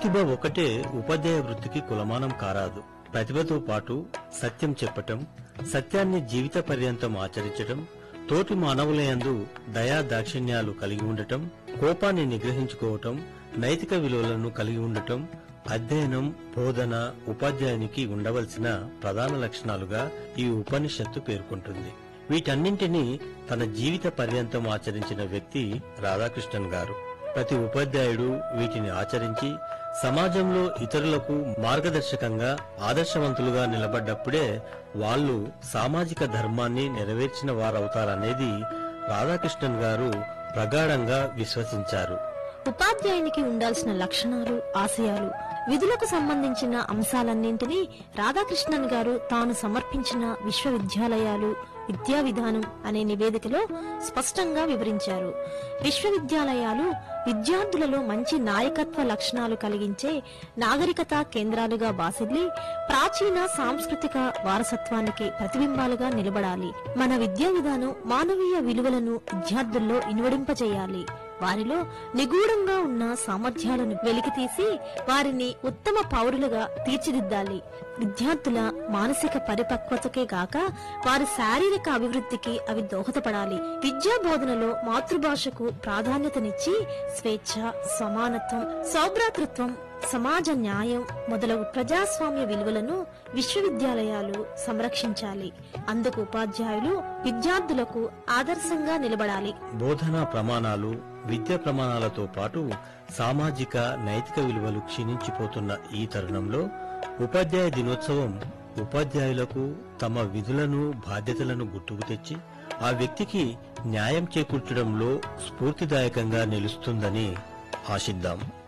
ప్రతిభ ఒకటే ఉపాధ్యాయ వృత్తికి కులమానం కారాదు ప్రతిభతో పాటు సత్యం చెప్పటం సత్యాన్ని జీవిత పర్యంతం ఆచరించటం తోటి మానవులయందు దయా దాక్షిణ్యాలు కలిగి ఉండటం కోపాన్ని నిగ్రహించుకోవటం నైతిక విలువలను కలిగి ఉండటం అధ్యయనం బోధన ఉపాధ్యాయునికి ఉండవలసిన ప్రధాన లక్షణాలుగా ఈ ఉపనిషత్తు పేర్కొంటుంది వీటన్నింటినీ తన జీవిత పర్యంతం ఆచరించిన వ్యక్తి రాధాకృష్ణన్ గారు ప్రతి ఉపాధ్యాయుడు వీటిని ఆచరించి సమాజంలో ఇతరులకు మార్గదర్శకంగా ఆదర్శవంతులుగా నిలబడ్డప్పుడే వాళ్ళు సామాజిక ధర్మాన్ని నెరవేర్చిన వారవుతారనేది రాధాకృష్ణన్ గారు ప్రగాఢంగా విశ్వసించారు ఉపాధ్యాయునికి ఉండాల్సిన లక్షణాలు ఆశయాలు విధులకు సంబంధించిన అంశాలన్నింటినీ రాధాకృష్ణన్ గారు తాను సమర్పించిన విశ్వవిద్యాలయాలు విద్యా విధానం అనే నివేదికలో స్పష్టంగా వివరించారు విశ్వవిద్యాలయాలు విద్యార్థులలో మంచి నాయకత్వ లక్షణాలు కలిగించే నాగరికత కేంద్రాలుగా బాసిల్లి ప్రాచీన సాంస్కృతిక వారసత్వానికి ప్రతిబింబాలుగా నిలబడాలి మన విద్యా విధానం మానవీయ విలువలను విద్యార్థుల్లో ఇనువడింపజేయాలి వారిలో నిగూఢంగా ఉన్న సామర్థ్యాలను వెలికితీసి వారిని ఉత్తమ పౌరులుగా తీర్చిదిద్దాలి విద్యార్థుల మానసిక పరిపక్వతకే గాక వారి శారీరక అభివృద్ధికి అవి దోహదపడాలి విద్యా బోధనలో మాతృభాషకు ప్రాధాన్యతనిచ్చి స్వేచ్ఛ సమానత్వం సౌభ్రాతృత్వం సమాజ న్యాయం మొదలగు ప్రజాస్వామ్య విలువలను విశ్వవిద్యాలయాలు సంరక్షించాలి అందుకు ఉపాధ్యాయులు విద్యార్థులకు ఆదర్శంగా నిలబడాలి బోధనా ప్రమాణాలు విద్యా ప్రమాణాలతో పాటు సామాజిక నైతిక విలువలు క్షీణించిపోతున్న ఈ తరుణంలో ఉపాధ్యాయ దినోత్సవం ఉపాధ్యాయులకు తమ విధులను బాధ్యతలను గుర్తుకు తెచ్చి ఆ వ్యక్తికి న్యాయం చేకూర్చడంలో స్ఫూర్తిదాయకంగా నిలుస్తుందని ఆశిద్దాం